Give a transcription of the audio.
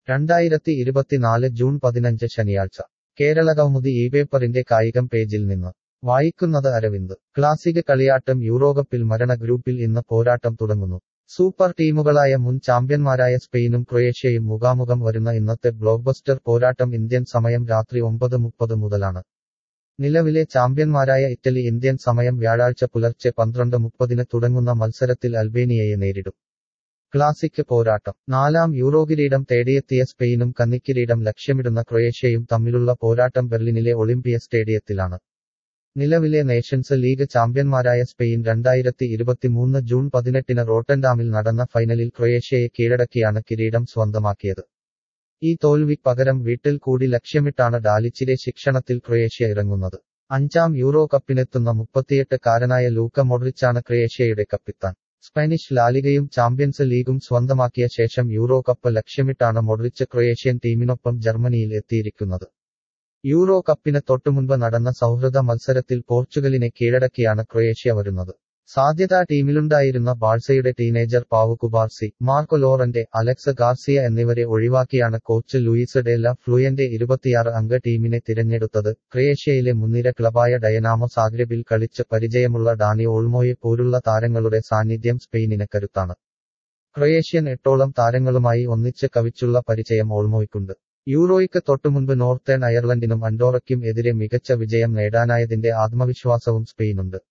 രണ്ടായിരത്തി ഇരുപത്തിനാല് ജൂൺ പതിനഞ്ച് ശനിയാഴ്ച കേരളകൗമുദി ഈ പേപ്പറിന്റെ കായികം പേജിൽ നിന്ന് വായിക്കുന്നത് അരവിന്ദ് ക്ലാസിക് കളിയാട്ടം യൂറോകപ്പിൽ മരണ ഗ്രൂപ്പിൽ ഇന്ന് പോരാട്ടം തുടങ്ങുന്നു സൂപ്പർ ടീമുകളായ മുൻ ചാമ്പ്യന്മാരായ സ്പെയിനും ക്രൊയേഷ്യയും മുഖാമുഖം വരുന്ന ഇന്നത്തെ ബ്ലോക്ക്ബസ്റ്റർ പോരാട്ടം ഇന്ത്യൻ സമയം രാത്രി ഒമ്പത് മുപ്പത് മുതലാണ് നിലവിലെ ചാമ്പ്യന്മാരായ ഇറ്റലി ഇന്ത്യൻ സമയം വ്യാഴാഴ്ച പുലർച്ചെ പന്ത്രണ്ട് മുപ്പതിന് തുടങ്ങുന്ന മത്സരത്തിൽ അൽബേനിയയെ നേരിടും ക്ലാസിക് പോരാട്ടം നാലാം യൂറോ കിരീടം തേടിയെത്തിയ സ്പെയിനും കന്നിക്കിരീടം ലക്ഷ്യമിടുന്ന ക്രൊയേഷ്യയും തമ്മിലുള്ള പോരാട്ടം ബെർലിനിലെ ഒളിമ്പിയ സ്റ്റേഡിയത്തിലാണ് നിലവിലെ നേഷൻസ് ലീഗ് ചാമ്പ്യന്മാരായ സ്പെയിൻ രണ്ടായിരത്തി ഇരുപത്തിമൂന്ന് ജൂൺ പതിനെട്ടിന് റോട്ടൻഡാമിൽ നടന്ന ഫൈനലിൽ ക്രൊയേഷ്യയെ കീഴടക്കിയാണ് കിരീടം സ്വന്തമാക്കിയത് ഈ തോൽവി പകരം വീട്ടിൽ കൂടി ലക്ഷ്യമിട്ടാണ് ഡാലിച്ചിലെ ശിക്ഷണത്തിൽ ക്രൊയേഷ്യ ഇറങ്ങുന്നത് അഞ്ചാം യൂറോ കപ്പിനെത്തുന്ന മുപ്പത്തിയെട്ട് കാരനായ ലൂക്ക മോഡ്രിച്ചാണ് ക്രൊയേഷ്യയുടെ കപ്പിത്താൻ സ്പാനിഷ് ലാലിഗയും ചാമ്പ്യൻസ് ലീഗും സ്വന്തമാക്കിയ ശേഷം യൂറോ കപ്പ് ലക്ഷ്യമിട്ടാണ് മോഡ്രിച്ച് ക്രൊയേഷ്യൻ ടീമിനൊപ്പം ജർമ്മനിയിൽ എത്തിയിരിക്കുന്നത് യൂറോ കപ്പിന് തൊട്ടുമുൻപ് നടന്ന സൗഹൃദ മത്സരത്തിൽ പോർച്ചുഗലിനെ കീഴടക്കിയാണ് ക്രൊയേഷ്യ വരുന്നത് സാധ്യതാ ടീമിലുണ്ടായിരുന്ന ബാഴ്സയുടെ teenager Pau Cubarsi Marco Llorente Alex Garcia എന്നിവരെ ഒഴിവാക്കിയാണ് കോച്ച് ലൂയിസ് ഡെല്ല ഫ്ലുയന്റെ ഇരുപത്തിയാറ് അംഗ ടീമിനെ തിരഞ്ഞെടുത്തത് ക്രൊയേഷ്യയിലെ മുൻനിര ക്ലബായ ഡയനാമോ സാഗ്രബിൽ കളിച്ച് പരിചയമുള്ള ഡാനി ഓൾമോയെ പോലുള്ള താരങ്ങളുടെ സാന്നിധ്യം സ്പെയിനിന് കരുത്താണ് ക്രൊയേഷ്യൻ എട്ടോളം താരങ്ങളുമായി ഒന്നിച്ച് കവിച്ചുള്ള പരിചയം ഓൾമോയ്ക്കുണ്ട് യൂറോയ്ക്ക് തൊട്ടുമുൻപ് നോർത്തേൺ അയർലൻഡിനും അൻഡോറയ്ക്കും എതിരെ മികച്ച വിജയം നേടാനായതിന്റെ ആത്മവിശ്വാസവും സ്പെയിനുണ്ട്